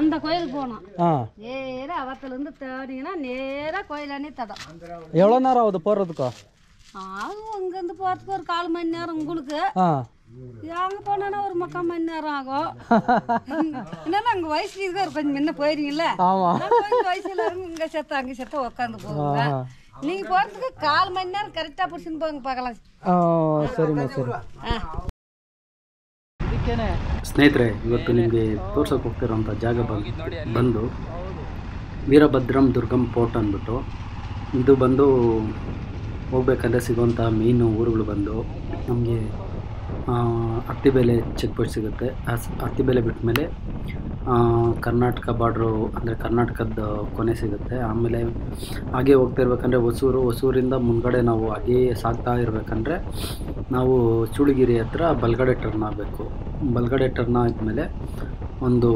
அந்த கோயிலுக்கு போனோம் ஆ நேரா அவத்துலேருந்து தேடிங்கன்னா நேராக கோயிலானே தடம் எவ்வளோ நேரம் ஆகுது போகிறதுக்கோ ஆகும் இங்கேருந்து போகிறதுக்கு ஒரு கால் மணி நேரம் உங்களுக்கு ஆ அங்கே போனோன்னா ஒரு முக்கால் மணி நேரம் ஆகும் என்னன்னா அங்கே வயசுல இருக்க ஒரு கொஞ்சம் முன்ன போயிருங்கல்ல ஆமாம் நான் கொஞ்சம் வயசுல இருந்து இங்கே செத்த அங்கே செத்த உட்காந்து போகுங்க நீங்கள் போகிறதுக்கு கால் மணி நேரம் கரெக்டாக பிடிச்சின்னு போங்க பார்க்கலாம் ಆ, ಸರಿಮ್ಮ ಸರಿ ஆ ಇದಕ್ಕೇನೆ ಸ್ನೇಹಿತರೆ ಇವತ್ತು ನಿಮಗೆ ತೋರ್ಸೋಕೆ ಹೋಗ್ತಿರೋಂಥ ಜಾಗ ಬಂದು ಬಂದು ವೀರಭದ್ರಂ ದುರ್ಗಂ ಪೋರ್ಟ್ ಅಂದ್ಬಿಟ್ಟು ಇದು ಬಂದು ಹೋಗ್ಬೇಕಂದ್ರೆ ಸಿಗೋಂಥ ಮೇಯ್ನು ಊರುಗಳು ಬಂದು ನಮಗೆ ಅತ್ತಿಬೇಲೆ ಚೆಕ್ ಪೋಸ್ಟ್ ಸಿಗುತ್ತೆ ಆ ಸ್- ಅತ್ತಿಬೇಲೆ ಬಿಟ್ಟ ಮೇಲೆ ಕರ್ನಾಟಕ ಬಾರ್ಡ್ರು ಅಂದರೆ ಕರ್ನಾಟಕದ ಕೊನೆ ಸಿಗುತ್ತೆ ಆಮೇಲೆ ಹಾಗೆ ಹೋಗ್ತಾ ಇರ್ಬೇಕಂದ್ರೆ ಹೊಸೂರು ಹೊಸೂರಿಂದ ಮುಂದ್ಗಡೆ ನಾವು ಹಾಗೇ ಸಾಗ್ತಾ ಇರಬೇಕಂದ್ರೆ ನಾವು ಚೂಳಿಗಿರಿ ಹತ್ರ ಬಲ್ಗಡೆ ಟರ್ನ್ ಆಗಬೇಕು ಬಲ್ಗಡೆ ಟರ್ನ್ ಆದಮೇಲೆ ಒಂದು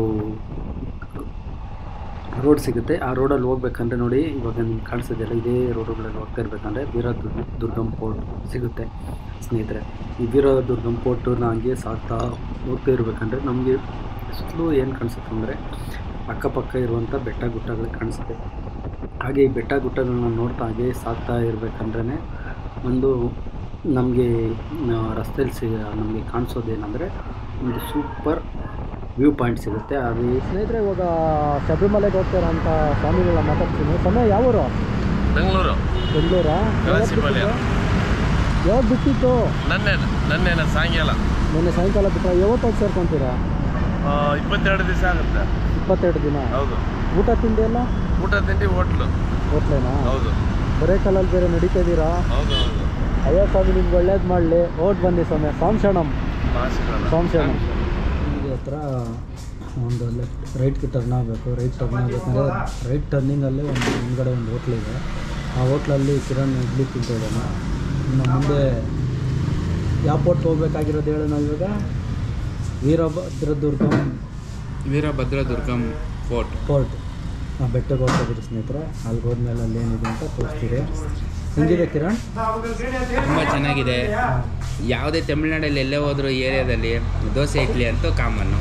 ರೋಡ್ ಸಿಗುತ್ತೆ ಆ ರೋಡಲ್ಲಿ ಹೋಗ್ಬೇಕಂದ್ರೆ ನೋಡಿ ಇವಾಗ ನಿಮ್ಗೆ ಕಾಣಿಸ್ತಿದೆಯಲ್ಲ ಇದೇ ರೋಡುಗಳಲ್ಲಿ ಹೋಗ್ತಾ ಇರಬೇಕಂದ್ರೆ ವೀರ ದುರ್ಗ ದುರ್ಗಂ ಪೋರ್ಟ್ ಸಿಗುತ್ತೆ ಸ್ನೇಹಿತರೆ ಈ ವೀರ ದುರ್ಗಂ ಪೋರ್ಟನ್ನ ಹಂಗೆ ಸಾಗ್ತಾ ಹೋಗ್ತಾ ಇರಬೇಕಂದ್ರೆ ನಮಗೆ ಸುತ್ತಲೂ ಏನು ಕಾಣಿಸುತ್ತೆ ಅಂದರೆ ಅಕ್ಕಪಕ್ಕ ಇರುವಂಥ ಬೆಟ್ಟ ಗುಟ್ಟಗಳು ಕಾಣಿಸುತ್ತೆ ಹಾಗೆ ಈ ಬೆಟ್ಟ ಗುಟ್ಟಗಳನ್ನ ನೋಡ್ತಾ ಹಾಗೆ ಸಾಗ್ತಾ ಇರಬೇಕಂದ್ರೆ ಒಂದು ನಮಗೆ ರಸ್ತೆಯಲ್ಲಿ ಸಿ ನಮಗೆ ಕಾಣಿಸೋದೇನೆಂದರೆ ಒಂದು ಸೂಪರ್ ವ್ಯೂ ಪಾಯಿಂಟ್ ಸಿಗುತ್ತೆ ಅದು ಸ್ನೇಹಿತರೆ ಇವಾಗ ಶಬರಿಮಲೆಗೆ ಹೋಗ್ತಾರ ಅಂತ ಸ್ವಾಮಿಗಳನ್ನ ಮಾತಾಡ್ತೀನಿ ಸಮಯ ಯಾವ ಊರು ಬೆಂಗಳೂರು ಬೆಂಗಳೂರಾ ಗಣಸಿಪಾಳ್ಯ. ಯಾವಾಗ ಬಿಟ್ಟಿತ್ತು ನನ್ನೆ ನನ್ನೆನ ಸಾಯಂಕಾಲ ಮೊನ್ನೆ ಸಾಯಂಕಾಲ ಬಿಟ್ಟರೆ ಯಾವತ್ತಾಗಿ ಸೇರ್ಕೊಂತೀರಾ ಆ, ಇಪ್ಪತ್ತೆರಡು ದಿವಸ ಆಗುತ್ತೆ ಇಪ್ಪತ್ತೆರಡು ದಿನ ಹೌದು ಊಟ ತಿಂಡಿ ಎಲ್ಲ ಊಟ ತಿಂಡಿ ಹೋಟ್ಲು ಹೋಟ್ಲೇನಾ ಹೌದು ಬರೇ ಕಾಲಲ್ಲಿ ಬೇರೆ ನಡೀತಾ ಇದ್ದೀರಾ ಹೌದು ಹೌದು ಅಯ್ಯೋ ಸ್ವಾಮಿ ನಿಮ್ಗೆ ಒಳ್ಳೇದು ಮಾಡಲಿ ಓಟ್ ಬನ್ನಿ ಸ್ವಾಮಿ ಸಾಂಶಣಂ ಮಾಸಿಕಲ್ಲ ಸಾಂಶಣಂ ಇಲ್ಲಿ ಹತ್ರ ಒಂದು ಲೆಫ್ಟ್ ರೈಟ್ಗೆ ಟರ್ನ್ ಆಗಬೇಕು ರೈಟ್ ಟರ್ನ್ ಆಗಬೇಕಂದ್ರೆ ರೈಟ್ ಟರ್ನಿಂಗಲ್ಲಿ ಒಂದು ಮುಂದ್ಗಡೆ ಒಂದು ಹೋಟ್ಲಿದೆ ಆ ಹೋಟ್ಲಲ್ಲಿ ಕಿರಣ್ ಇಡ್ಲಿ ತಿಂತಾ ಇದ್ದಾನೆ ಇನ್ನು ಮುಂದೆ ಯಾವ ಪೋರ್ಟ್ ಹೋಗ್ಬೇಕಾಗಿರೋದು ಹೇಳು ನಾವು ಇವಾಗ ವೀರಭದ್ರದುರ್ಗಂ ವೀರಭದ್ರ ದುರ್ಗಂ ಫೋರ್ಟ್ ಪೋರ್ಟ್ ಆ ಬೆಟ್ಟಕ್ಕೆ ಹೋಗ್ತಾ ಸ್ನೇಹಿತರೆ ಅಲ್ಲಿ ಹೋದ್ಮೇಲೆ ಅಲ್ಲಿ ಏನಿದೆ ಅಂತ ತೋರಿಸ್ತೀರಿ ಹೆಂಗಿದೆ ಕಿರಣ್ ತುಂಬ ಚೆನ್ನಾಗಿದೆ ಯಾವುದೇ ತಮಿಳ್ನಾಡಲ್ಲಿ ಎಲ್ಲೇ ಹೋದ್ರು ಏರಿಯಾದಲ್ಲಿ ದೋಸೆ ಇಡ್ಲಿ ಅಂತೂ ಕಾಮನ್ನು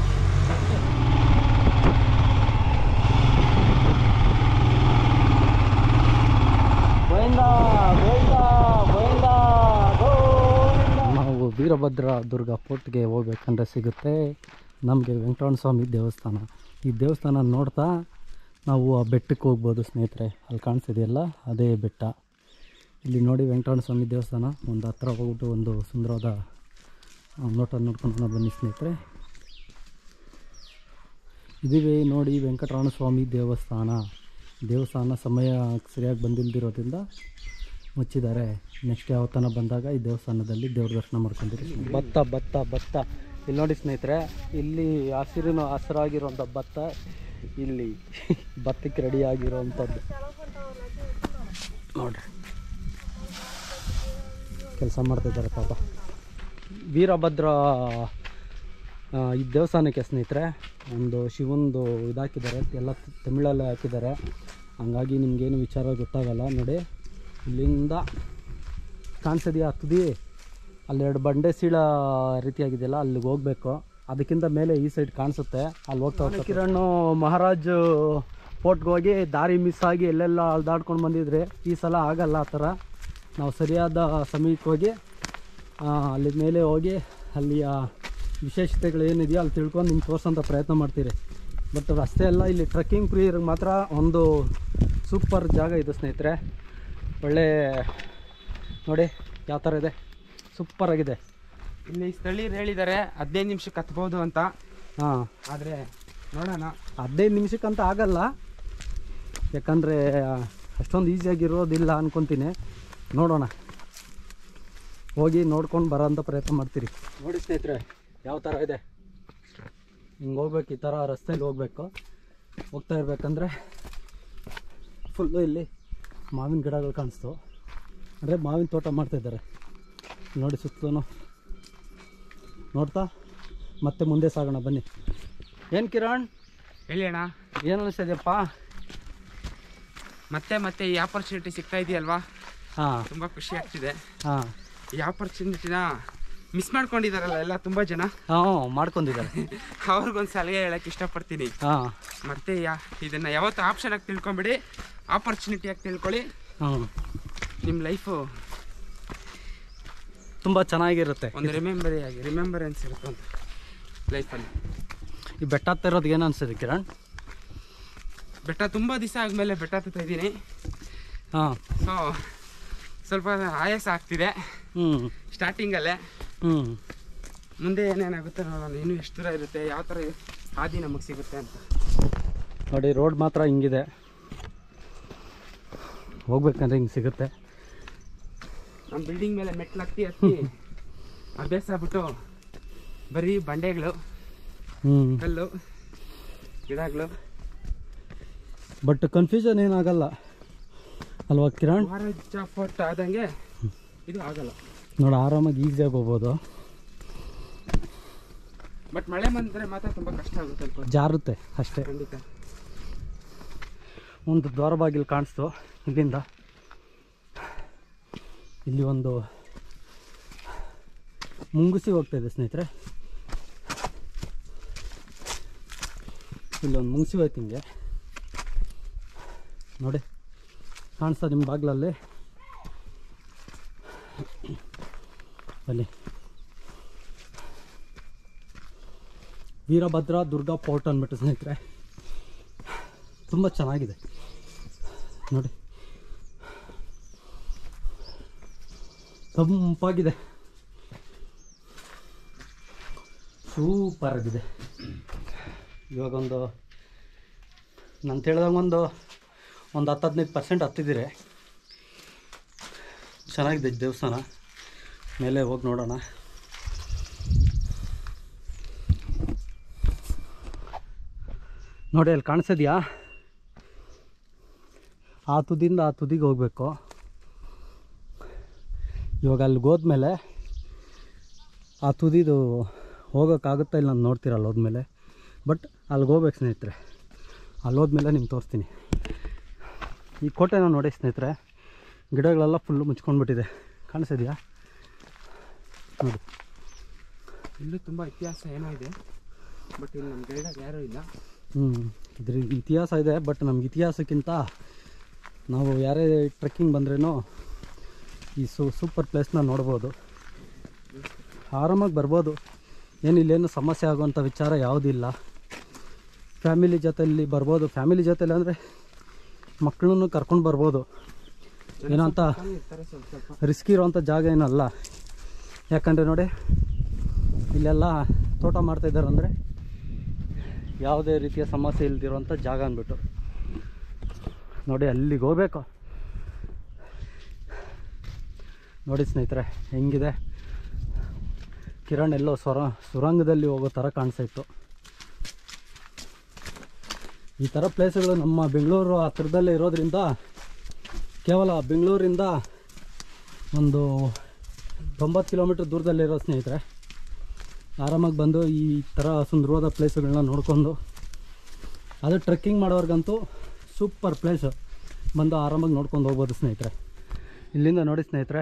ನಾವು ವೀರಭದ್ರ ದುರ್ಗ ಫೋರ್ಟ್ಗೆ ಹೋಗ್ಬೇಕಂದ್ರೆ ಸಿಗುತ್ತೆ ನಮಗೆ ವೆಂಕಟರಮಣ ಸ್ವಾಮಿ ದೇವಸ್ಥಾನ ಈ ದೇವಸ್ಥಾನ ನೋಡ್ತಾ ನಾವು ಆ ಬೆಟ್ಟಕ್ಕೆ ಹೋಗ್ಬೋದು ಸ್ನೇಹಿತರೆ ಅಲ್ಲಿ ಕಾಣಿಸ್ತಿದೆಯಲ್ಲ ಅದೇ ಬೆಟ್ಟ ಇಲ್ಲಿ ನೋಡಿ ವೆಂಕಟರಮಣ ಸ್ವಾಮಿ ದೇವಸ್ಥಾನ ಒಂದು ಹತ್ರ ಹೋಗ್ಬಿಟ್ಟು ಒಂದು ಸುಂದರವಾದ ಆ, ನೋಟ ನೋಡ್ಕೊಂಡು ಬನ್ನಿ ಸ್ನೇಹಿತರೆ ಇದುವೇ ನೋಡಿ ವೆಂಕಟರಮಣ ಸ್ವಾಮಿ ದೇವಸ್ಥಾನ ದೇವಸ್ಥಾನ ಸಮಯ ಸರಿಯಾಗಿ ಬಂದಿಲ್ದಿರೋದ್ರಿಂದ ಮುಚ್ಚಿದ್ದಾರೆ ನೆಕ್ಸ್ಟ್ ಯಾವತ್ತನ ಬಂದಾಗ ಈ ದೇವಸ್ಥಾನದಲ್ಲಿ ದೇವ್ರ ದರ್ಶನ ಮಾಡ್ಕೊಂಡಿರಿ ಭತ್ತ ಭತ್ತ ಭತ್ತ ಇಲ್ಲಿ ನೋಡಿ ಸ್ನೇಹಿತರೆ ಇಲ್ಲಿ ಹಸಿರಿನ ಹಸಿರಾಗಿರುವಂಥ ಭತ್ತ ಇಲ್ಲಿ ಭತ್ತಕ್ಕೆ ರೆಡಿ ಆಗಿರೋವಂಥದ್ದು ನೋಡ್ರಿ ಕೆಲಸ ಮಾಡ್ತಿದ್ದಾರೆ ಪಾಪ ವೀರಭದ್ರ ಆ, ಈ ದೇವಸ್ಥಾನಕ್ಕೆ ಸ್ನೇಹಿತರೆ ಒಂದು ಶಿವಂದು ಇದಾಕಿದ್ದಾರೆ ಎಲ್ಲ ತಮಿಳಲ್ಲೇ ಹಾಕಿದ್ದಾರೆ ಹಂಗಾಗಿ ನಿಮಗೇನು ವಿಚಾರ ಗೊತ್ತಾಗಲ್ಲ ನೋಡಿ ಇಲ್ಲಿಂದ ಕಾಣಿಸಿದೆಯಾ ತುದಿ ಅಲ್ಲೆರಡು ಬಂಡೆ ಸೀಳ ರೀತಿಯಾಗಿದೆಯಲ್ಲ ಅಲ್ಲಿಗೆ ಹೋಗ್ಬೇಕು ಅದಕ್ಕಿಂತ ಮೇಲೆ ಈ ಸೈಡ್ ಕಾಣಿಸುತ್ತೆ ಅಲ್ಲಿ ಹೋಗ್ತಾ ಹೋಗ್ತಾ ಕಿರಣ್ ಮಹಾರಾಜ್ ಫೋರ್ಟ್ಗೆ ಹೋಗಿ ದಾರಿ ಮಿಸ್ ಆಗಿ ಎಲ್ಲೆಲ್ಲ ಅಲ್ದಾಡ್ಕೊಂಡು ಬಂದಿದ್ರೆ ಈ ಸಲ ಆಗಲ್ಲ ಆ ಥರ ನಾವು ಸರಿಯಾದ ಸಮಯಕ್ಕೆ ಹೋಗಿ ಆ, ಅಲ್ಲಿ ಮೇಲೆ ಹೋಗಿ ಅಲ್ಲಿಯ ವಿಶೇಷತೆಗಳು ಏನಿದೆಯೋ ಅಲ್ಲಿ ತಿಳ್ಕೊಂಡು ನಿಮ್ಗೆ ತೋರ್ಸೋಂಥ ಪ್ರಯತ್ನ ಮಾಡ್ತೀರಿ ಬಟ್ ರಸ್ತೆ ಎಲ್ಲ ಇಲ್ಲಿ ಟ್ರೆಕ್ಕಿಂಗ್ ಪ್ರಿಯರಿಗೆ ಮಾತ್ರ ಒಂದು ಸೂಪರ್ ಜಾಗ ಇದು ಸ್ನೇಹಿತರೆ ಒಳ್ಳೆ ನೋಡಿ ಯಾವ ಥರ ಇದೆ ಸೂಪರ್ ಆಗಿದೆ ಇಲ್ಲಿ ಸ್ಥಳೀಯರು ಹೇಳಿದ್ದಾರೆ ಹದಿನೈದು ನಿಮಿಷಕ್ಕೆ ಹತ್ಬೋದು ಅಂತ ಹಾಂ ಆದರೆ ನೋಡೋಣ ಹದಿನೈದು ನಿಮಿಷಕ್ಕಂತ ಆಗಲ್ಲ ಯಾಕಂದರೆ ಅಷ್ಟೊಂದು ಈಸಿಯಾಗಿರೋದಿಲ್ಲ ಅನ್ಕೊತೀನಿ ನೋಡೋಣ ಹೋಗಿ ನೋಡ್ಕೊಂಡು ಬರೋಂಥ ಪ್ರಯತ್ನ ಮಾಡ್ತೀರಿ ನೋಡಿ ಸ್ನೇಹಿತರೆ ಯಾವ ಥರ ಇದೆ ಹಿಂಗೆ ಹೋಗ್ಬೇಕು ಈ ಥರ ರಸ್ತೆಯಲ್ಲಿ ಹೋಗ್ಬೇಕು ಹೋಗ್ತಾ ಇರ್ಬೇಕಂದ್ರೆ ಫುಲ್ಲು ಇಲ್ಲಿ ಮಾವಿನ ಗಿಡಗಳು ಕಾಣಿಸ್ತು ಅಂದರೆ ಮಾವಿನ ತೋಟ ಮಾಡ್ತಾಯಿದ್ದಾರೆ ನೋಡಿ ಸುತ್ತಲೂ ನೋಡ್ತಾ ಮತ್ತೆ ಮುಂದೆ ಸಾಗೋಣ ಬನ್ನಿ ಏನು ಕಿರಣ್ ಹೇಳಿ ಅಣ್ಣ ಏನು ಅನಿಸ್ತಿದೆಯಪ್ಪ ಮತ್ತೆ ಮತ್ತೆ ಈ ಆಪರ್ಚುನಿಟಿ ಸಿಗ್ತಾ ಇದೆಯಲ್ವಾ ಹಾಂ ತುಂಬ ಖುಷಿ ಆಗ್ತಿದೆ ಹಾಂ ಈ ಆಪರ್ಚುನಿಟಿನ ಮಿಸ್ ಮಾಡ್ಕೊಂಡಿದಾರಲ್ಲ ಎಲ್ಲ ತುಂಬ ಜನ ಹಾಂ ಮಾಡ್ಕೊಂಡಿದ್ದಾರೆ ಅವ್ರಿಗೊಂದು ಸಲಹೆ ಹೇಳಕ್ಕೆ ಇಷ್ಟಪಡ್ತೀನಿ ಹಾಂ ಮತ್ತೆ ಯಾ ಇದನ್ನು ಯಾವತ್ತು ಆಪ್ಷನ್ ಆಗಿ ತಿಳ್ಕೊಂಬಿಡಿ ಆಪರ್ಚುನಿಟಿಯಾಗಿ ತಿಳ್ಕೊಳ್ಳಿ ಹ್ಞೂ ನಿಮ್ಮ ಲೈಫು ತುಂಬ ಚೆನ್ನಾಗಿರುತ್ತೆ ಒಂದು ರಿಮೆಂಬರಿ ಆಗಿ ರಿಮೆಂಬರೆನ್ಸ್ ಇರುತ್ತೆ ಅಂತ ಲೈಫಲ್ಲಿ ಈ ಬೆಟ್ಟ ಹತ್ತಿರೋದು ಏನು ಅನ್ಸಿದೆ ಕಿರಣ್ ಬೆಟ್ಟ ತುಂಬ ದಿವಸ ಆದಮೇಲೆ ಬೆಟ್ಟ ಹತ್ತುತ್ತಾ ಇದ್ದೀನಿ ಹಾಂ ಸೊ ಸ್ವಲ್ಪ ಆಯಾಸ ಆಗ್ತಿದೆ ಹ್ಞೂ ಸ್ಟಾರ್ಟಿಂಗಲ್ಲೇ ಹ್ಞೂ ಮುಂದೆ ಏನೇನಾಗುತ್ತೆ ನೋಡೋಣ ಇನ್ನೂ ಎಷ್ಟು ದೂರ ಇರುತ್ತೆ ಯಾವ ಥರ ಹಾದಿ ನಮಗೆ ಸಿಗುತ್ತೆ ಅಂತ ನೋಡಿ ರೋಡ್ ಮಾತ್ರ ಹಿಂಗಿದೆ ಹೋಗ್ಬೇಕಂದ್ರೆ ಹಿಂಗೆ ಸಿಗುತ್ತೆ ನಮ್ಮ ಬಿಲ್ಡಿಂಗ್ ಮೇಲೆ ಮೆಟ್ಲು ಹತ್ತಿ ಹತ್ತಿ ಅಭ್ಯಾಸ ಆಗ್ಬಿಟ್ಟು ಬರೀ ಬಂಡೆಗಳು ಹ್ಞೂ ಕಲ್ಲು ಗಿಡಗಳು ಬಟ್ ಕನ್ಫ್ಯೂಷನ್ ಏನಾಗಲ್ಲ ಅಲ್ವಾ ಕಿರಣ್ ಮಹಾರಾಜ ಫೋರ್ಟ್ ಆದಂಗೆ ಇದು ಆಗಲ್ಲ ನೋಡಿ ಆರಾಮಾಗಿ ಈಸಿಯಾಗಿ ಹೋಗ್ಬೋದು ಬಟ್ ಮಳೆ ಬಂದರೆ ಮಾತ್ರ ತುಂಬ ಕಷ್ಟ ಆಗುತ್ತೆ ಅನ್ಕೋ ಜಾರುತ್ತೆ ಅಷ್ಟೇ ಖಂಡಿತ ಒಂದು ದ್ವಾರ ಬಾಗಿಲು ಕಾಣಿಸ್ತು ಇಲ್ಲಿಂದ ಇಲ್ಲಿ ಒಂದು ಮುಂಗುಸಿ ಹೋಗ್ತಾ ಇದೆ ಸ್ನೇಹಿತರೆ ಇಲ್ಲೊಂದು ಮುಂಗುಸಿ ಹೋಯ್ತು ಹಿಂಗೆ ನೋಡಿ ಕಾಣಿಸ್ತಾ ನಿಮ್ಮ ಬಾಗಿಲಲ್ಲಿ ಬನ್ನಿ ವೀರಭದ್ರ ದುರ್ಗಾ ಪೋರ್ಟ್ ಅಂದ್ಬಿಟ್ಟು ಸ್ನೇಹಿತರೆ ತುಂಬ ಚೆನ್ನಾಗಿದೆ ನೋಡಿ ತಂಪಾಗಿದೆ ಸೂಪರ್ ಆಗಿದೆ ಇವಾಗ ಒಂದು ನಾನು ಹೇಳ್ದಂಗೆ ಒಂದು ಒಂದು ಹತ್ತು ಹದಿನೈದು ಪರ್ಸೆಂಟ್ ಹತ್ತಿದ್ದೀರಿ ಚೆನ್ನಾಗಿದೆ ದೇವಸ್ಥಾನ ಮೇಲೆ ಹೋಗಿ ನೋಡೋಣ ನೋಡಿ ಅಲ್ಲಿ ಕಾಣಿಸಿದ್ಯಾ ಆ ತುದಿಯಿಂದ ಆ ತುದಿಗೆ ಹೋಗಬೇಕು ಇವಾಗ ಅಲ್ಲಿಗೆ ಹೋದ್ಮೇಲೆ ಆ ತುದಿದು ಹೋಗೋಕ್ಕಾಗುತ್ತಾ ಇಲ್ಲ ಅಂತ ನೋಡ್ತೀರಲ್ಲ ಹೋದ್ಮೇಲೆ ಬಟ್ ಅಲ್ಲಿಗೆ ಹೋಗ್ಬೇಕು ಸ್ನೇಹಿತರೆ ಅಲ್ಲಿ ಹೋದ್ಮೇಲೆ ನಿಮ್ಗೆ ತೋರಿಸ್ತೀನಿ ಈ ಕೋಟೆನ ನೋಡಿ ಸ್ನೇಹಿತರೆ ಗಿಡಗಳೆಲ್ಲ ಫುಲ್ಲು ಮುಚ್ಕೊಂಡ್ಬಿಟ್ಟಿದೆ ಕಾಣಿಸಿದ್ಯಾ ನೋಡಿ ಇಲ್ಲೂ ತುಂಬ ಇತಿಹಾಸ ಏನೋ ಇದೆ ಬಟ್ ಇಲ್ಲಿ ನಮ್ಮ ಗೈಡಾಗ ಯಾರೂ ಇಲ್ಲ ಹ್ಞೂ ಇದ್ರ ಇತಿಹಾಸ ಇದೆ ಬಟ್ ನಮ್ಗೆ ಇತಿಹಾಸಕ್ಕಿಂತ ನಾವು ಯಾರೇ ಟ್ರೆಕ್ಕಿಂಗ್ ಬಂದ್ರೇನೋ ಈ ಸು ಸೂಪರ್ ಪ್ಲೇಸ್ನ ನೋಡ್ಬೋದು ಆರಾಮಾಗಿ ಬರ್ಬೋದು ಏನು ಇಲ್ಲೇನು ಸಮಸ್ಯೆ ಆಗುವಂಥ ವಿಚಾರ ಯಾವುದಿಲ್ಲ ಫ್ಯಾಮಿಲಿ ಜೊತೆಯಲ್ಲಿ ಬರ್ಬೋದು ಫ್ಯಾಮಿಲಿ ಜೊತೆಲಿ ಅಂದರೆ ಮಕ್ಕಳನ್ನು ಕರ್ಕೊಂಡು ಬರ್ಬೋದು ಏನಂತ ಇರ್ತಾರೆ ಸ್ವಲ್ಪ ಸ್ವಲ್ಪ ರಿಸ್ಕ್ ಇರೋವಂಥ ಜಾಗ ಏನಲ್ಲ ಯಾಕಂದರೆ ನೋಡಿ ಇಲ್ಲೆಲ್ಲ ತೋಟ ಮಾಡ್ತಾಯಿದ್ದಾರೆ ಅಂದರೆ ಯಾವುದೇ ರೀತಿಯ ಸಮಸ್ಯೆ ಇಲ್ದಿರೋಂಥ ಜಾಗ ಅಂದ್ಬಿಟ್ಟು ನೋಡಿ ಅಲ್ಲಿಗೆ ಹೋಗ್ಬೇಕು ನೋಡಿ ಸ್ನೇಹಿತರೆ ಹೆಂಗಿದೆ ಕಿರಣ್ ಎಲ್ಲೋ ಸ್ವರ ಸುರಂಗದಲ್ಲಿ ಹೋಗೋ ಥರ ಕಾಣಿಸ್ತಾ ಇತ್ತು ಈ ಥರ ಪ್ಲೇಸ್ಗಳು ನಮ್ಮ ಬೆಂಗಳೂರು ಹತ್ರದಲ್ಲೇ ಇರೋದ್ರಿಂದ ಕೇವಲ ಬೆಂಗಳೂರಿಂದ ಒಂದು ತೊಂಬತ್ತು ಕಿಲೋಮೀಟ್ರ್ ದೂರದಲ್ಲಿರೋ ಸ್ನೇಹಿತರೆ ಆರಾಮಾಗಿ ಬಂದು ಈ ಥರ ಸುಂದರವಾದ ಪ್ಲೇಸ್ಗಳನ್ನ ನೋಡ್ಕೊಂಡು ಅದು ಟ್ರೆಕ್ಕಿಂಗ್ ಮಾಡೋರ್ಗಂತೂ ಸೂಪರ್ ಪ್ಲೇಸು ಬಂದು ಆರಾಮಾಗಿ ನೋಡ್ಕೊಂಡು ಹೋಗ್ಬೋದು ಸ್ನೇಹಿತರೆ ಇಲ್ಲಿಂದ ನೋಡಿ ಸ್ನೇಹಿತರೆ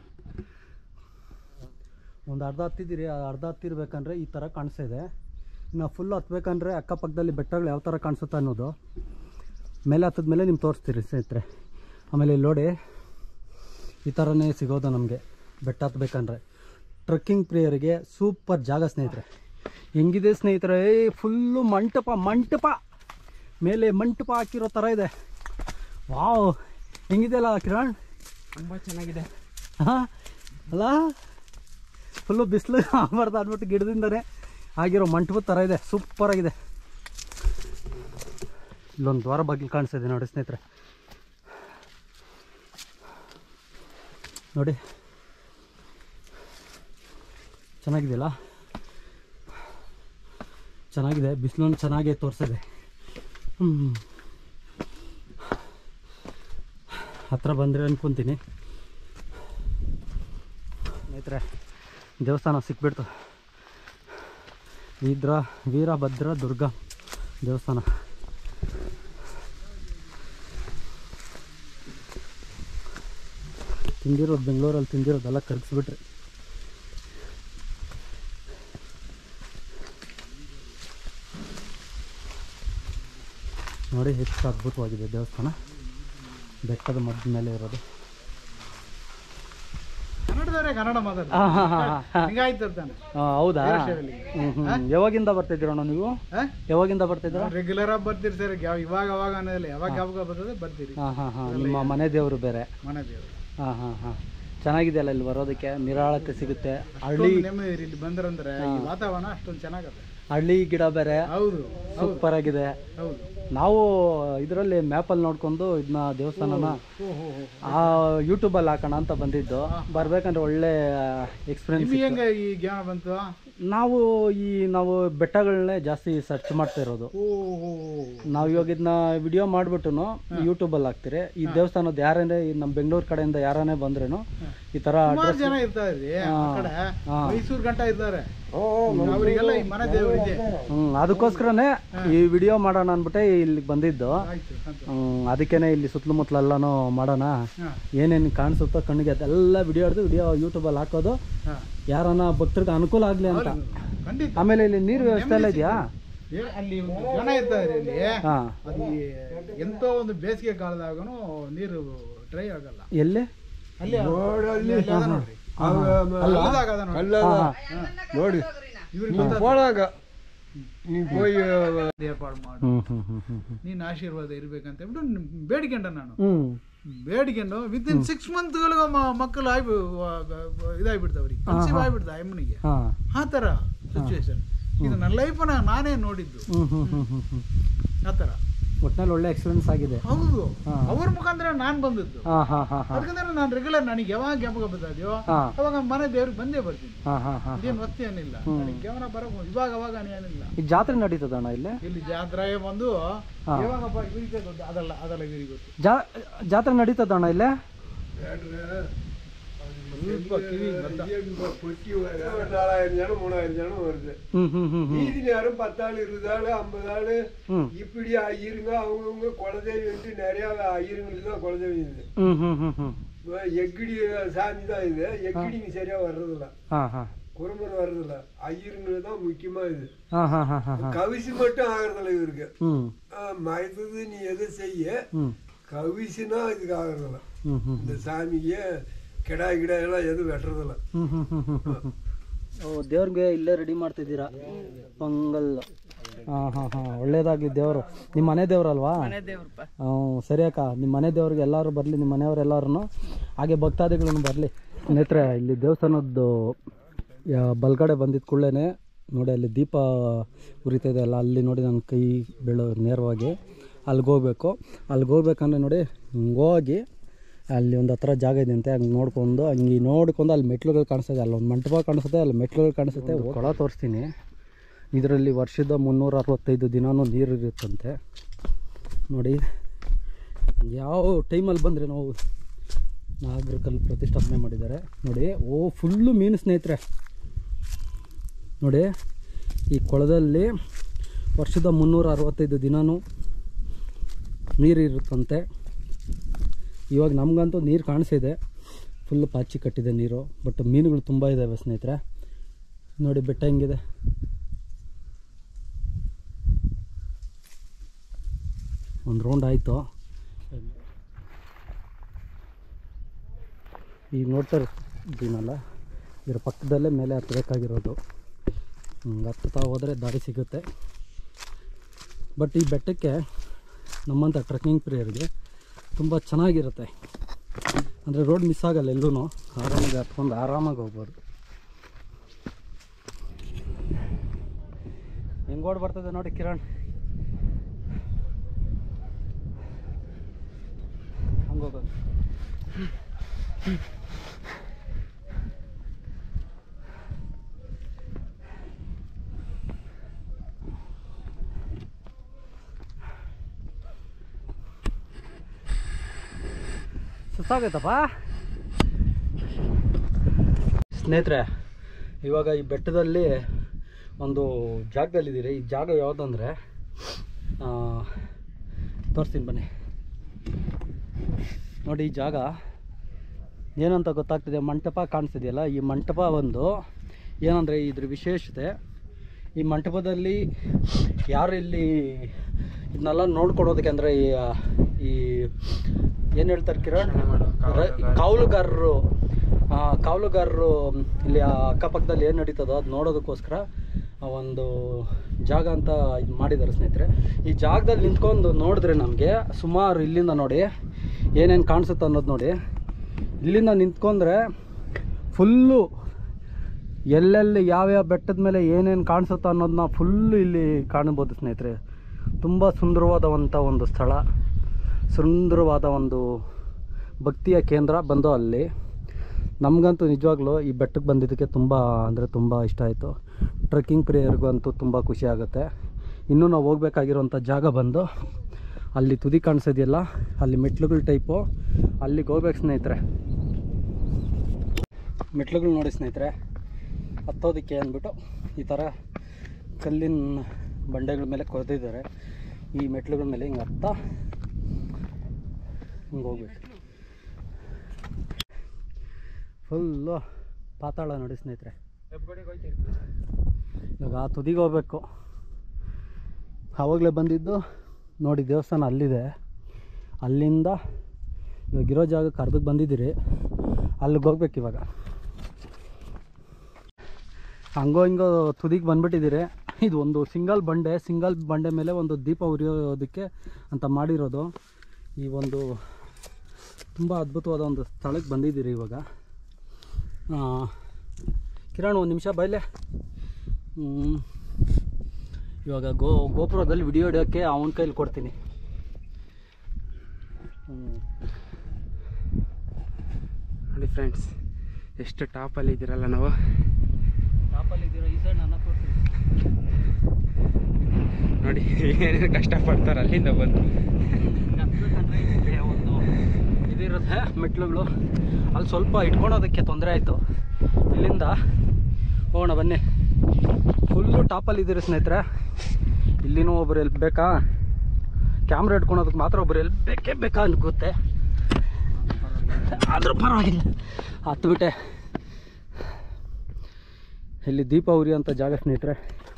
ಒಂದು ಅರ್ಧ ಹತ್ತಿದ್ದೀರಿ ಆ ಅರ್ಧ ಹತ್ತಿರ್ಬೇಕಂದ್ರೆ ಈ ಥರ ಕಾಣಿಸ್ತಾ ಇದೆ ಇನ್ನು ಫುಲ್ ಹತ್ಬೇಕಂದ್ರೆ ಅಕ್ಕಪಕ್ಕದಲ್ಲಿ ಬೆಟ್ಟಗಳು ಯಾವ ಥರ ಕಾಣಿಸುತ್ತೆ ಅನ್ನೋದು ಮೇಲೆ ಹತ್ತದ ಮೇಲೆ ನಿಮ್ಗೆ ತೋರಿಸ್ತೀರಿ ಸ್ನೇಹಿತರೆ ಆಮೇಲೆ ಇಲ್ಲಿ ನೋಡಿ ಈ ಥರನೇ ಸಿಗೋದು ನಮಗೆ ಬೆಟ್ಟ ಹತ್ಬೇಕಂದ್ರೆ ಟ್ರೆಕ್ಕಿಂಗ್ ಪ್ರಿಯರಿಗೆ ಸೂಪರ್ ಜಾಗ ಸ್ನೇಹಿತರೆ ಹೆಂಗಿದೆ ಸ್ನೇಹಿತರೆ ಏ ಫುಲ್ಲು ಮಂಟಪ ಮಂಟಪ ಮೇಲೆ ಮಂಟಪ ಹಾಕಿರೋ ಥರ ಇದೆ ವಾವ್ ಹೆಂಗಿದೆಯಲ್ಲ ಕಿರಣ್ ತುಂಬ ಚೆನ್ನಾಗಿದೆ ಹಾಂ ಅಲ್ಲ ಫುಲ್ಲು ಬಿಸಿಲು ಆಗಬಾರ್ದು ಅಂದ್ಬಿಟ್ಟು ಗಿಡದಿಂದನೇ ಆಗಿರೋ ಮಂಟಪದ ಥರ ಇದೆ ಸೂಪರಾಗಿದೆ ಇಲ್ಲೊಂದು ದ್ವಾರ ಬಾಗಿಲು ಕಾಣಿಸ್ತಿದೆ ನೋಡಿ ಸ್ನೇಹಿತರೆ ನೋಡಿ ಚೆನ್ನಾಗಿದೆಯಲ್ಲ ಚೆನ್ನಾಗಿದೆ ಬಿಸಿಲನ್ನು ಚೆನ್ನಾಗೇ ತೋರಿಸಿದೆ ಹ್ಞೂ ಹತ್ರ ಬಂದರೆ ಅನ್ಕೊತೀನಿ ಸ್ನೇಹಿತರೆ ದೇವಸ್ಥಾನ ಸಿಕ್ಬಿಡ್ತು ಇದ್ರ ವೀರಭದ್ರ ದುರ್ಗಾ ದೇವಸ್ಥಾನ ತಿಂದಿರೋದು ಬೆಂಗಳೂರಲ್ಲಿ ತಿಂದಿರೋದೆಲ್ಲ ಕರಗಿಸ್ಬಿಟ್ರಿ ನೋಡಿ ಎಷ್ಟು ಅದ್ಭುತವಾಗಿದೆ ದೇವಸ್ಥಾನ ಬೆಟ್ಟದ ಮಧ್ಯ ಮೇಲೆ ಇರೋದು ಕನ್ನಡದವರೇ ಕನ್ನಡ ಮಾತಾಡ ಆ, ಹಾ, ಹಾ, ಹಾ, ಹಾ. ಹಿಂಗಾಯ್ತು ತಾನೆ ಆ, ಹೌದಾ ಹ್ಮ್ ಹ್ಮ್ ಯಾವಾಗಿಂದ ಬರ್ತಿದ್ದೀರಣ್ಣ ನೀವು ಯಾವಾಗಿಂದ ಬರ್ತಿದ್ದೀರಾ ರೆಗ್ಯುಲರ್ ಆಗಿ ಬರ್ತೀರಿ ಸರ್ ಯಾವ ಇವಾಗ ಅವಾಗ ಅನ್ನೋದಿಲ್ಲ ಯಾವಾಗ ಯಾವಾಗ ಬರ್ತದೆ ಬರ್ತೀರಿ ಹಾಂ ಹಾಂ ಹಾಂ ನಿಮ್ಮ ಮನೆ ದೇವರು ಬೇರೆ ಮನೆ ದೇವರು ಹಾಂ ಹಾಂ ಹಾಂ ಚೆನ್ನಾಗಿದೆಯಲ್ಲ ಇಲ್ಲಿ ಬರೋದಕ್ಕೆ ನಿರಾಳತೆ ಸಿಗುತ್ತೆ ಹಳ್ಳಿ ಅಷ್ಟೊಂದು ನೆಮ್ಮದಿ ಇಲ್ಲಿ ಬಂದ್ರಂದ್ರೆ ಈ ವಾತಾವರಣ ಅಷ್ಟೊಂದು ಚೆನ್ನಾಗತ್ತೆ ಹಳ್ಳಿ ಗಿಡ ಬೇರೆ ಹೌದು ಸೂಪರ್ ಆಗಿದೆ ಹೌದು ನಾವು ಇದರಲ್ಲಿ ಮ್ಯಾಪಲ್ಲಿ ನೋಡ್ಕೊಂಡು ಇದನ್ನ ದೇವಸ್ಥಾನನ ಹೋ ಹೋ ಹೋ ಆ ಯೂಟ್ಯೂಬಲ್ಲಿ ಹಾಕೋಣ ಅಂತ ಬಂದಿದ್ದು ಬರ್ಬೇಕಂದ್ರೆ ಒಳ್ಳೆ ಎಕ್ಸ್ಪೀರಿಯನ್ಸ್ ನಿಮಗೆ ಹೆಂಗ ಈ ಜ್ಞಾನ ಬಂತು ನಾವು ಈ ನಾವು ಬೆಟ್ಟಗಳನ್ನೇ ಜಾಸ್ತಿ ಸರ್ಚ್ ಮಾಡ್ತಾ ಇರೋದು ಓ ಹೋ ನಾವು ಇವಾಗ ಇದನ್ನ ವಿಡಿಯೋ ಮಾಡ್ಬಿಟ್ಟು ಯೂಟ್ಯೂಬಲ್ಲಿ ಹಾಕ್ತೀರಿ ಈ ದೇವಸ್ಥಾನದ ಯಾರೇ ನಮ್ಮ ಬೆಂಗಳೂರು ಕಡೆಯಿಂದ ಯಾರನ್ನೇ ಬಂದ್ರೇನು ಈ ಥರ ಸುಮಾರು ಜನ ಇರ್ತಾರೆ ಆ ಕಡೆ ಮೈಸೂರು ಗಂಟ ಇದ್ದಾರೆ ಅವರಿಗೆಲ್ಲ ಈ ಮನೆ ದೇವರು ಇದೆ ಹ್ಞೂ ಅದಕ್ಕೋಸ್ಕರನೇ ಈ ವಿಡಿಯೋ ಮಾಡೋಣ ಅಂದ್ಬಿಟ್ಟೆ ಇಲ್ಲಿಗೆ ಬಂದಿದ್ದು ಆಯ್ತು ಸಂತೋಷ. ಹ್ಮ್, ಅದಕ್ಕೇನೆ ಇಲ್ಲಿ ಸುತ್ತಮುತ್ತಲೆಲ್ಲನೂ ಮಾಡೋಣ ಹಾ. ಏನೇನು ಕಾಣಿಸುತ್ತೋ ಕಣ್ಣಿಗೆ ಅದೆಲ್ಲ ವಿಡಿಯೋ ಹಿಡಿದು ವಿಡಿಯೋ ಯೂಟ್ಯೂಬಲ್ಲಿ ಹಾಕೋದು ಹಾ. ಯಾರನ್ನ ಭಕ್ತರಿಗೆ ಅನುಕೂಲ ಆಗಲಿ ಅಂತ ಖಂಡಿತ ಆಮೇಲೆ ಇಲ್ಲಿ ನೀರು ವ್ಯವಸ್ಥೆ ಎಲ್ಲ ಇದೆಯಾ ಏ- ಅಲ್ಲಿ ಒಂದು ಜನ ಇರ್ತಾರೆ ಇಲ್ಲಿ ಹಾಂ ಅದು ಎಂತೋ ಒಂದು ಬೇಸಿಗೆ ಕಾಲದಾಗನು ನೀರು ಡ್ರೈ ಆಗಲ್ಲ ಎಲ್ಲಿ ಅಲ್ಲಿ ಅಲ್ಲಿ ಅದ ನೋಡ್ರಿ ಅಲ್ಲದಾಗ ಅದ ನೋಡ್ರಿ ನೋಡಿ ಇವ್ರಿಗೆ ನೀವು ಹೋದಾಗ ನೀವು ಹೋಗಿ ಏರ್ಪಾಡು ಮಾಡು ಹ್ಞೂ ಹ್ಞೂ ಹ್ಞೂ ಹ್ಞೂ ಹ್ಞೂ ನೀನ್ ಆಶೀರ್ವಾದ ಇರ್ಬೇಕಂತ ಹೇಳ್ಬಿಟ್ಟು ಬೇಡಿಕೊಂಡ ನಾನು ಹ್ಞೂ ಬೇಡಿಕೊಂಡು ವಿತ್ ಇನ್ ಸಿಕ್ಸ್ ಮಂತ್ಗಳಿಗೆ ಮಕ್ಕಳು ಆಗಿ ಇದಾಗ್ಬಿಡ್ತಾವ್ರಿ ಕನ್ಸೀವ್ ಆಗ್ಬಿಡ್ತ ಅಮ್ಮನಿಗೆ ಹಾಂ ಆ ಥರ ಸಿಚುವೇಶನ್ ಇದು ನನ್ನ ಲೈಫನ್ನ ನಾನೇ ನೋಡಿದ್ದು ಹ್ಞೂ ಹ್ಞೂ ಹ್ಞೂ ಹ್ಞೂ ಹ್ಞೂ ಆ ಥರ ಒಟ್ಟಿನಲ್ಲಿ ಒಳ್ಳೆ ಎಕ್ಸ್ಪೀರಿಯನ್ಸ್ ಆಗಿದೆ ಹೌದು ಹಾ. ಅವ್ರ ಮುಖಾಂತರ ನಾನು ಬಂದದ್ದು ಹಾಂ ಹಾಂ ಹಾಂ ಹಾಂ ಅದಕ್ಕಂದ್ರೆ ನಾನು ರೆಗ್ಯುಲರ್ ನನಗೆ ಯಾವಾಗ ಜ್ಞಾಪಕ ಬರ್ತಾದ್ಯೋ ಹಾ. ಅವಾಗ ಮನೆ ದೇವ್ರಿಗೆ ಬಂದೇ ಬರ್ತೀನಿ ಹಾಂ ಹಾಂ ಹಾಂ ಇದೇನು ವಸ್ತು ಏನಿಲ್ಲ ನನಗೆ ಗಮನ ಬರಬೇಕು ಇವಾಗ ಅವಾಗ ಏನಿಲ್ಲ ಈ ಜಾತ್ರೆ ನಡೀತದಣ್ಣ ಇಲ್ಲಿ ಇಲ್ಲಿ ಜಾತ್ರೆ ಬಂದು ಹಾ. ಯಾವಾಗಪ್ಪ ಇವರಿಗೆ ಗೊತ್ತು ಅದಲ್ಲ ಅದಲ್ಲ ಇವರಿಗೆ ಗೊತ್ತು ಜಾ ಜಾತ್ರೆ ನಡೀತದಣ್ಣ ಇಲ್ಲಿ ಸ್ವಲ್ಪ ಕಿವಿಗೆ ಬಂದ பொட்டி வர நாலாயிரம் ஜனம் மூணாயிரம் ஜனம் வருது ಹ್ಞೂ ஹ್ಞೂ ಹ್ಞೂ ಹ್ಞೂ மீதி நேரம் பத்தாள் இருபது ஆள் ஐம்பது ஆள் ம். இப்படி ஐயருங்க அவங்கவுங்க குலதெய்வம் நிறைய ஐயருங்களுக்கு தான் குலதெய்வம் இது ಹ್ಞೂ ಹ್ಞೂ ಹ್ಞೂ ಹ್ಞೂ இப்ப எக்கிடி சாமி தான் இது எக்கிடிங்க சரியா வர்றதில்ல ಹಾಂ ಹಾಂ குறும்பர் வர்றதில்ல ஐயருங்களுக்கு தான் முக்கியமா இது ಹಾಂ ಹಾಂ ಹಾಂ ಹಾಂ ಹಾಂ கவிசி மட்டும் ஆகிறதில்ல இவருக்கு ಹ್ಞೂ ஆஹ் மயத்தது நீ எதை செய்ய ಹ್ಞೂ கவிசினா இதுக்கு ஆகிறதில்ல ಹ್ಞೂ ಹ್ಞೂ இந்த சாமிக்கு கிடா கிடா எல்லாம் எதுவும் வெட்டுறதில்ல ಹ್ಞೂ ಹ್ಞೂ ಹ್ಞೂ ಹ್ಞೂ ಹ್ಞೂ ಓ ದೇವ್ರಿಗೆ ಇಲ್ಲೇ ರೆಡಿ ಮಾಡ್ತಿದ್ದೀರಾ ಪೊಂಗಲ್ ಹಾಂ ಹಾಂ ಹಾಂ ಒಳ್ಳೇದಾಗಲಿ ದೇವರು ನಿಮ್ಮ ಮನೆ ದೇವ್ರಲ್ವಾ ಹ್ಞೂ ಸರಿ ಅಕ್ಕ ನಿಮ್ಮ ಮನೆ ದೇವ್ರಿಗೆ ಎಲ್ಲರೂ ಬರಲಿ ನಿಮ್ಮ ಮನೆಯವರೆಲ್ಲರೂ ಹಾಗೆ ಭಕ್ತಾದಿಗಳನ್ನು ಬರಲಿ ಸ್ನೇಹಿತರೆ ಇಲ್ಲಿ ದೇವಸ್ಥಾನದ್ದು ಯಾ- ಬಲ್ಗಡೆ ಬಂದಿದ್ದ ಕೂಡಲೇ ನೋಡಿ ಅಲ್ಲಿ ದೀಪ ಉರಿತಾ ಇದೆ ಅಲ್ಲ ಅಲ್ಲಿ ನೋಡಿ ನನ್ನ ಕೈ ಬೀಳೋ ನೇರವಾಗಿ ಅಲ್ಲಿಗೆ ಹೋಗ್ಬೇಕು ಅಲ್ಲಿಗೆ ಹೋಗ್ಬೇಕಂದ್ರೆ ನೋಡಿ ಹಿಂಗೆ ಹೋಗಿ ಅಲ್ಲಿ ಒಂದು ಹತ್ರ ಜಾಗ ಇದೆ ಅಂತೆ ಹಂಗೆ ನೋಡ್ಕೊಂಡು ಹಂಗೆ ನೋಡ್ಕೊಂಡು ಅಲ್ಲಿ ಮೆಟ್ಲುಗಳು ಕಾಣಿಸ್ತದೆ ಅಲ್ಲಿ ಒಂದು ಮಂಟಪ ಕಾಣಿಸುತ್ತೆ ಅಲ್ಲಿ ಮೆಟ್ಲುಗಳು ಕಾಣಿಸುತ್ತೆ ಕೊಳ ತೋರಿಸ್ತೀನಿ ಇದರಲ್ಲಿ ವರ್ಷದ ಮುನ್ನೂರ ಅರವತ್ತೈದು ದಿನವೂ ನೀರು ಇರುತ್ತಂತೆ ನೋಡಿ ಯಾವ ಟೈಮಲ್ಲಿ ಬಂದರೆ ನಾವು ನಾಗರಿಕಲ್ಲಿ ಪ್ರತಿಷ್ಠಾಪನೆ ಮಾಡಿದ್ದಾರೆ ನೋಡಿ ಓ ಫುಲ್ಲು ಮೀನು ಸ್ನೇಹಿತರೆ ನೋಡಿ ಈ ಕೊಳದಲ್ಲಿ ವರ್ಷದ ಮುನ್ನೂರ ಅರವತ್ತೈದು ದಿನವೂ ನೀರು ಇರುತ್ತಂತೆ ಇವಾಗ ನಮಗಂತೂ ನೀರು ಕಾಣಿಸಿದೆ ಫುಲ್ ಪಾಚಿ ಕಟ್ಟಿದೆ ನೀರು ಬಟ್ ಮೀನುಗಳು ತುಂಬ ಇದ್ದಾವೆ ಸ್ನೇಹಿತರೆ ನೋಡಿ ಬೆಟ್ಟ ಹೆಂಗಿದೆ ಒಂದು ರೌಂಡ್ ಆಯಿತು ಈಗ ನೋಡ್ತಾ ಇದ್ದೀನಲ್ಲ ಇದ್ರ ಪಕ್ಕದಲ್ಲೇ ಮೇಲೆ ಹತ್ತಬೇಕಾಗಿರೋದು ಹಿಂಗೆ ಹತ್ತುತ್ತಾ ಹೋದರೆ ದಾರಿ ಸಿಗುತ್ತೆ ಬಟ್ ಈ ಬೆಟ್ಟಕ್ಕೆ ನಮ್ಮಂಥ ಟ್ರೆಕ್ಕಿಂಗ್ ಪ್ರಿಯರಿಗೆ ತುಂಬ ಚೆನ್ನಾಗಿರುತ್ತೆ ಅಂದರೆ ರೋಡ್ ಮಿಸ್ ಆಗಲ್ಲ ಎಲ್ಲೂ ಆರಾಮಾಗಿ ಹತ್ಕೊಂಡು ಆರಾಮಾಗಿ ಹೋಗ್ಬೋದು ಹೆಂಗೆ ಓಡ್ ಬರ್ತದೆ ನೋಡಿ ಕಿರಣ್ ಹಂಗೆ ಹೋಗೋದು ಸುಸ್ತಾಗೈತಪ್ಪ ಸ್ನೇಹಿತರೆ ಇವಾಗ ಈ ಬೆಟ್ಟದಲ್ಲಿ ಒಂದು ಜಾಗದಲ್ಲಿದ್ದೀರಿ ಈ ಜಾಗ ಯಾವುದಂದರೆ ತೋರಿಸ್ತೀನಿ ಬನ್ನಿ ನೋಡಿ ಈ ಜಾಗ ಏನಂತ ಗೊತ್ತಾಗ್ತಿದೆ ಮಂಟಪ ಕಾಣಿಸ್ತಿದೆಯಲ್ಲ ಈ ಮಂಟಪ ಒಂದು ಏನಂದರೆ ಇದ್ರ ವಿಶೇಷತೆ ಈ ಮಂಟಪದಲ್ಲಿ ಯಾರು ಇಲ್ಲಿ ಇದನ್ನೆಲ್ಲ ನೋಡ್ಕೊಡೋದಕ್ಕೆ ಅಂದರೆ ಈ ಈ ಏನು ಹೇಳ್ತಾರೆ ಕಿರಣ್ ರ- ಕಾವಲುಗಾರರು ಆ, ಕಾವಲುಗಾರರು ಇಲ್ಲಿ ಆ ಅಕ್ಕಪಕ್ಕದಲ್ಲಿ ಏನು ನಡೀತದೋ ಅದು ನೋಡೋದಕ್ಕೋಸ್ಕರ ಆ ಒಂದು ಜಾಗ ಅಂತ ಇದು ಮಾಡಿದ್ದಾರೆ ಸ್ನೇಹಿತರೆ ಈ ಜಾಗದಲ್ಲಿ ನಿಂತ್ಕೊಂಡು ನೋಡಿದ್ರೆ ನಮಗೆ ಸುಮಾರು ಇಲ್ಲಿಂದ ನೋಡಿ ಏನೇನು ಕಾಣಿಸುತ್ತೆ ಅನ್ನೋದು ನೋಡಿ ಇಲ್ಲಿಂದ ನಿಂತ್ಕೊಂಡ್ರೆ ಫುಲ್ಲು ಎಲ್ಲೆಲ್ಲಿ ಯಾವ್ಯಾವ ಬೆಟ್ಟದ ಮೇಲೆ ಏನೇನು ಕಾಣಿಸುತ್ತೆ ಅನ್ನೋದನ್ನ ಫುಲ್ಲು ಇಲ್ಲಿ ಕಾಣ್ಬೋದು ಸ್ನೇಹಿತರೆ ತುಂಬ ಸುಂದರವಾದವಂಥ ಒಂದು ಸ್ಥಳ ಸುಂದರವಾದ ಒಂದು ಭಕ್ತಿಯ ಕೇಂದ್ರ ಬಂದು ಅಲ್ಲಿ ನಮಗಂತೂ ನಿಜವಾಗ್ಲೂ ಈ ಬೆಟ್ಟಕ್ಕೆ ಬಂದಿದ್ದಕ್ಕೆ ತುಂಬ ಅಂದರೆ ತುಂಬ ಇಷ್ಟ ಆಯಿತು ಟ್ರೆಕ್ಕಿಂಗ್ ಪ್ರಿಯರಿಗೂ ಅಂತೂ ತುಂಬ ಖುಷಿ ಆಗುತ್ತೆ ಇನ್ನೂ ನಾವು ಹೋಗ್ಬೇಕಾಗಿರೋಂಥ ಜಾಗ ಬಂದು ಅಲ್ಲಿ ತುದಿ ಕಾಣಿಸೋದಿಲ್ಲ ಅಲ್ಲಿ ಮೆಟ್ಲುಗಳ ಟೈಪು ಅಲ್ಲಿಗೆ ಹೋಗ್ಬೇಕು ಸ್ನೇಹಿತರೆ ಮೆಟ್ಲುಗಳು ನೋಡಿ ಸ್ನೇಹಿತರೆ ಹತ್ತೋದಕ್ಕೆ ಅಂದ್ಬಿಟ್ಟು ಈ ಥರ ಕಲ್ಲಿನ ಬಂಡೆಗಳ ಮೇಲೆ ಕೊರೆದಿದ್ದಾರೆ ಈ ಮೆಟ್ಲುಗಳ ಮೇಲೆ ಹಿಂಗೆ ಹತ್ತ ಹಿಂಗೆ ಹೋಗ್ಬೇಕು ಫುಲ್ಲು ಪಾತಾಳ ನೋಡಿ ಸ್ನೇಹಿತರೆ ಇವಾಗ ಆ ತುದಿಗೆ ಹೋಗ್ಬೇಕು ಆವಾಗಲೇ ಬಂದಿದ್ದು ನೋಡಿ ದೇವಸ್ಥಾನ ಅಲ್ಲಿದೆ ಅಲ್ಲಿಂದ ಇವಾಗ ಇರೋ ಜಾಗಕ್ಕೆ ಅರ್ಧಕ್ಕೆ ಬಂದಿದ್ದೀರಿ ಅಲ್ಲಿಗೆ ಹೋಗ್ಬೇಕು ಇವಾಗ ಹಂಗೋ ಹಿಂಗೋ ತುದಿಗೆ ಬಂದ್ಬಿಟ್ಟಿದ್ದೀರಿ ಇದು ಒಂದು ಸಿಂಗಲ್ ಬಂಡೆ ಸಿಂಗಲ್ ಬಂಡೆ ಮೇಲೆ ಒಂದು ದೀಪ ಉರಿಯೋದಕ್ಕೆ ಅಂತ ಮಾಡಿರೋದು ಈ ಒಂದು ತುಂಬ ಅದ್ಭುತವಾದ ಒಂದು ಸ್ಥಳಕ್ಕೆ ಬಂದಿದ್ದೀರಿ ಇವಾಗ ಆ, ಕಿರಣ್ ಒಂದು ನಿಮಿಷ ಬೈಲೆ ಹ್ಮ್. ಇವಾಗ ಗೋ ಗೋಪುರದಲ್ಲಿ ವಿಡಿಯೋ ಹಿಡಿಯೋಕ್ಕೆ ಅವನ ಕೈಲಿ ಕೊಡ್ತೀನಿ ಹ್ಮ್. ನೋಡಿ ಫ್ರೆಂಡ್ಸ್ ಎಷ್ಟು ಟಾಪಲ್ಲಿ ಇದ್ದೀರಲ್ಲ ನಾವು ಟಾಪಲ್ಲಿದ್ದೀರೋ ಈ ಸೈಡ್ ನನ್ನ ತೋರಿಸಿ ನೋಡಿ ಏನೇನು ಕಷ್ಟಪಡ್ತಾರೆ ಅಲ್ಲಿಂದ ಬಂದು ಒಂದು ಇದಿರುತ್ತೆ ಮೆಟ್ಲುಗಳು ಅಲ್ಲಿ ಸ್ವಲ್ಪ ಇಟ್ಕೊಳೋದಕ್ಕೆ ತೊಂದರೆ ಆಯಿತು ಇಲ್ಲಿಂದ ಹೋಗೋಣ ಬನ್ನಿ ಫುಲ್ಲು ಟಾಪಲ್ಲಿ ಇದ್ದೀರಿ ಸ್ನೇಹಿತರೆ ಇಲ್ಲಿನೂ ಒಬ್ರು ಎಲ್ಲಿ ಬೇಕಾ ಕ್ಯಾಮ್ರಾ ಇಟ್ಕೊಳೋದಕ್ಕೆ ಮಾತ್ರ ಒಬ್ರು ಎಲ್ಲಿ ಬೇಕೇ ಬೇಕಾ ಅನ್ಕುತ್ತೆ ಆದರೂ ಪರವಾಗಿಲ್ಲ ಹತ್ಬಿಟ್ಟೆ ಇಲ್ಲಿ ದೀಪ ಉರಿಯೋಂಥ ಜಾಗ ಸ್ನೇಹಿತರೆ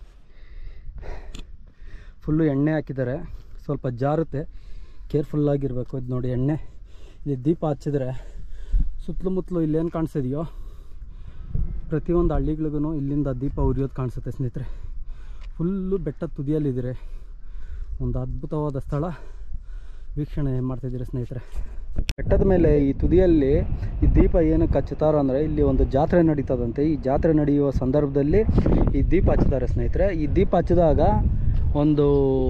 ಫುಲ್ಲು ಎಣ್ಣೆ ಹಾಕಿದ್ದಾರೆ ಸ್ವಲ್ಪ ಜಾರುತ್ತೆ ಕೇರ್ಫುಲ್ಲಾಗಿರಬೇಕು ಇದು ನೋಡಿ ಎಣ್ಣೆ ಇಲ್ಲಿ ದೀಪ ಹಚ್ಚಿದ್ರೆ ಸುತ್ತಲೂ ಮುತ್ತಲು ಇಲ್ಲೇನು ಕಾಣಿಸ್ತಿದೆಯೋ ಪ್ರತಿಯೊಂದು ಹಳ್ಳಿಗಳಿಗೂ ಇಲ್ಲಿಂದ ದೀಪ ಉರಿಯೋದು ಕಾಣಿಸುತ್ತೆ ಸ್ನೇಹಿತರೆ ಫುಲ್ಲು ಬೆಟ್ಟದ ತುದಿಯಲ್ಲಿದ್ದೀರಿ ಒಂದು ಅದ್ಭುತವಾದ ಸ್ಥಳ ವೀಕ್ಷಣೆ ಮಾಡ್ತಿದ್ದೀರಿ ಸ್ನೇಹಿತರೆ ಬೆಟ್ಟದ ಮೇಲೆ ಈ ತುದಿಯಲ್ಲಿ ಈ ದೀಪ ಏನಕ್ಕೆ ಹಚ್ಚುತ್ತಾರೋ ಅಂದರೆ ಇಲ್ಲಿ ಒಂದು ಜಾತ್ರೆ ನಡೀತದಂತೆ ಈ ಜಾತ್ರೆ ನಡೆಯುವ ಸಂದರ್ಭದಲ್ಲಿ ಈ ದೀಪ ಹಚ್ತಾರೆ ಸ್ನೇಹಿತರೆ ಈ ದೀಪ ಹಚ್ಚಿದಾಗ ಒಂದು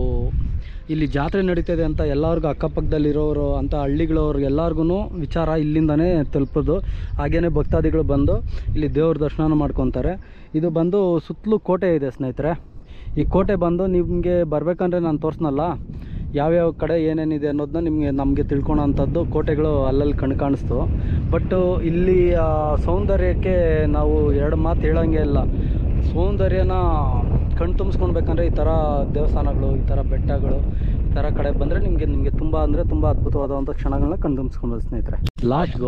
ಇಲ್ಲಿ ಜಾತ್ರೆ ನಡೀತದೆ ಅಂತ ಎಲ್ಲರಿಗೂ ಅಕ್ಕಪಕ್ಕದಲ್ಲಿರೋರು ಅಂತ ಹಳ್ಳಿಗಳವ್ರು ಎಲ್ಲರಿಗೂ ವಿಚಾರ ಇಲ್ಲಿಂದನೇ ತಲುಪೋದು ಹಾಗೇನೆ ಭಕ್ತಾದಿಗಳು ಬಂದು ಇಲ್ಲಿ ದೇವ್ರ ದರ್ಶನ ಮಾಡ್ಕೊತಾರೆ ಇದು ಬಂದು ಸುತ್ತಲೂ ಕೋಟೆ ಇದೆ ಸ್ನೇಹಿತರೆ ಈ ಕೋಟೆ ಬಂದು ನಿಮಗೆ ಬರಬೇಕಂದ್ರೆ ನಾನು ತೋರಿಸ್ನಲ್ಲ ಯಾವ್ಯಾವ ಕಡೆ ಏನೇನಿದೆ ಅನ್ನೋದನ್ನ ನಿಮಗೆ ನಮಗೆ ತಿಳ್ಕೊಳೋಂಥದ್ದು ಕೋಟೆಗಳು ಅಲ್ಲಲ್ಲಿ ಕಣ್ ಕಾಣಿಸ್ತು ಬಟ್ಟು ಇಲ್ಲಿ ಆ, ಸೌಂದರ್ಯಕ್ಕೆ ನಾವು ಎರಡು ಮಾತು ಹೇಳೋಂಗೆ ಇಲ್ಲ ಸೌಂದರ್ಯನ ಕಣ್ ತುಂಬಿಸ್ಕೊಳ್ಬೇಕಂದ್ರೆ ಈ ಥರ ದೇವಸ್ಥಾನಗಳು ಈ ಥರ ಬೆಟ್ಟಗಳು ಈ ಥರ ಕಡೆ ಬಂದರೆ ನಿಮಗೆ ನಿಮಗೆ ತುಂಬ ಅಂದರೆ ತುಂಬ ಅದ್ಭುತವಾದಂಥ ಕ್ಷಣಗಳನ್ನ ಕಣ್ ತುಂಬಿಸ್ಕೊಬೋದು ಸ್ನೇಹಿತರೆ ಲಾಸ್ಟ್ಗೂ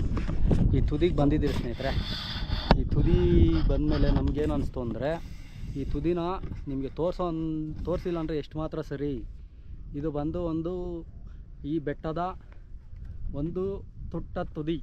ಈ ತುದಿಗೆ ಬಂದಿದ್ದೀರಿ ಸ್ನೇಹಿತರೆ ಈ ತುದಿ ಬಂದಮೇಲೆ ನಮಗೇನು ಅನಿಸ್ತು ಅಂದರೆ ಈ ತುದಿನ ನಿಮಗೆ ತೋರಿಸೋ ತೋರಿಸಿಲ್ಲ ಅಂದರೆ ಎಷ್ಟು ಮಾತ್ರ ಸರಿ ಇದು ಬಂದು ಒಂದು ಈ ಬೆಟ್ಟದ ಒಂದು ತುಟ್ಟ ತುದಿ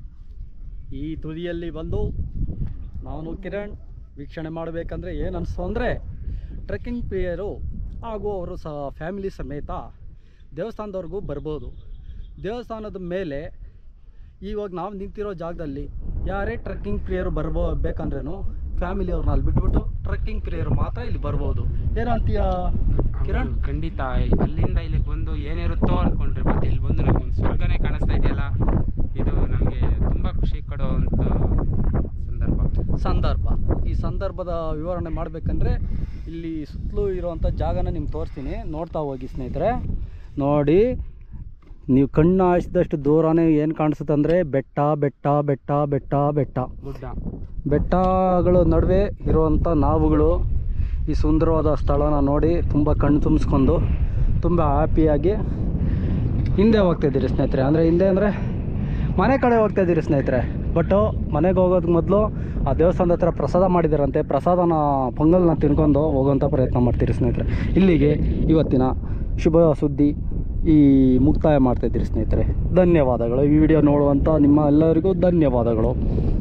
ಈ ತುದಿಯಲ್ಲಿ ಬಂದು ನಾನು ಕಿರಣ್ ವೀಕ್ಷಣೆ ಮಾಡಬೇಕಂದ್ರೆ ಏನು ಅನಿಸ್ತು ಅಂದರೆ ಟ್ರೆಕ್ಕಿಂಗ್ ಪ್ರಿಯರು ಹಾಗೂ ಅವರು ಸಹ ಫ್ಯಾಮಿಲಿ ಸಮೇತ ದೇವಸ್ಥಾನದವರೆಗೂ ಬರ್ಬೋದು ದೇವಸ್ಥಾನದ ಮೇಲೆ ಇವಾಗ ನಾವು ನಿಂತಿರೋ ಜಾಗದಲ್ಲಿ ಯಾರೇ ಟ್ರೆಕ್ಕಿಂಗ್ ಪ್ರಿಯರು ಬರ್ಬೋ ಬೇಕಂದ್ರೂ ಫ್ಯಾಮಿಲಿಯವ್ರನ್ನ ಅಲ್ಲಿ ಬಿಟ್ಬಿಟ್ಟು ಟ್ರೆಕ್ಕಿಂಗ್ ಪ್ರಿಯರು ಮಾತ್ರ ಇಲ್ಲಿ ಬರ್ಬೋದು ಏನಂತೀಯ ಕಿರಣ್ ಹೌದು, ಖಂಡಿತ ಅಲ್ಲಿಂದ ಇಲ್ಲಿಗೆ ಬಂದು ಏನಿರುತ್ತೋ ಅನ್ಕೊಂಡ್ರೆ ಮತ್ತೆ ಇಲ್ಲಿ ಬಂದು ನಮ್ಗೆ ಒಂದು ಸ್ವರ್ಗನೇ ಕಾಣಿಸ್ತಾ ಇದೆಯಲ್ಲ ಇದು ನಮಗೆ ತುಂಬ ಖುಷಿ ಕೊಡುವಂಥ ಸಂದರ್ಭ ಸಂದರ್ಭ ಈ ಸಂದರ್ಭದ ವಿವರಣೆ ಮಾಡಬೇಕಂದ್ರೆ ಇಲ್ಲಿ ಸುತ್ತಲೂ ಇರುವಂಥ ಜಾಗನ ನಿಮ್ಗೆ ತೋರಿಸ್ತೀನಿ ನೋಡ್ತಾ ಹೋಗಿ ಸ್ನೇಹಿತರೆ ನೋಡಿ ನೀವು ಕಣ್ಣು ಹಾಯಿಸಿದಷ್ಟು ದೂರನೇ ಏನು ಕಾಣಿಸುತ್ತೆ ಅಂದರೆ ಬೆಟ್ಟ ಬೆಟ್ಟ ಬೆಟ್ಟ ಬೆಟ್ಟ ಬೆಟ್ಟ ಗುಡ್ಡ ಬೆಟ್ಟಗಳ ನಡುವೆ ಇರುವಂಥ ನಾವುಗಳು ಈ ಸುಂದರವಾದ ಸ್ಥಳನ ನೋಡಿ ತುಂಬ ಕಣ್ಣು ತುಂಬಿಸ್ಕೊಂಡು ತುಂಬ ಹ್ಯಾಪಿಯಾಗಿ ಹಿಂದೆ ಹೋಗ್ತಾಯಿದ್ದೀರಿ ಸ್ನೇಹಿತರೆ ಅಂದರೆ ಹಿಂದೆ ಅಂದರೆ ಮನೆ ಕಡೆ ಹೋಗ್ತಾಯಿದ್ದೀರಿ ಸ್ನೇಹಿತರೆ ಬಟ್ಟು ಮನೆಗೆ ಹೋಗೋದಕ್ಕೆ ಮೊದಲು ಆ ದೇವಸ್ಥಾನದ ಹತ್ರ ಪ್ರಸಾದ ಮಾಡಿದಾರಂತೆ ಪ್ರಸಾದನ ಪೊಂಗಲ್ನ ತಿನ್ಕೊಂಡು ಹೋಗೋಂಥ ಪ್ರಯತ್ನ ಮಾಡ್ತೀರಿ ಸ್ನೇಹಿತರೆ ಇಲ್ಲಿಗೆ ಇವತ್ತಿನ ಶುಭ ಸುದ್ದಿ ಈ ಮುಕ್ತಾಯ ಮಾಡ್ತಾಯಿದ್ದೀರಿ ಸ್ನೇಹಿತರೆ ಧನ್ಯವಾದಗಳು ಈ ವಿಡಿಯೋ ನೋಡುವಂಥ ನಿಮ್ಮ ಎಲ್ಲರಿಗೂ ಧನ್ಯವಾದಗಳು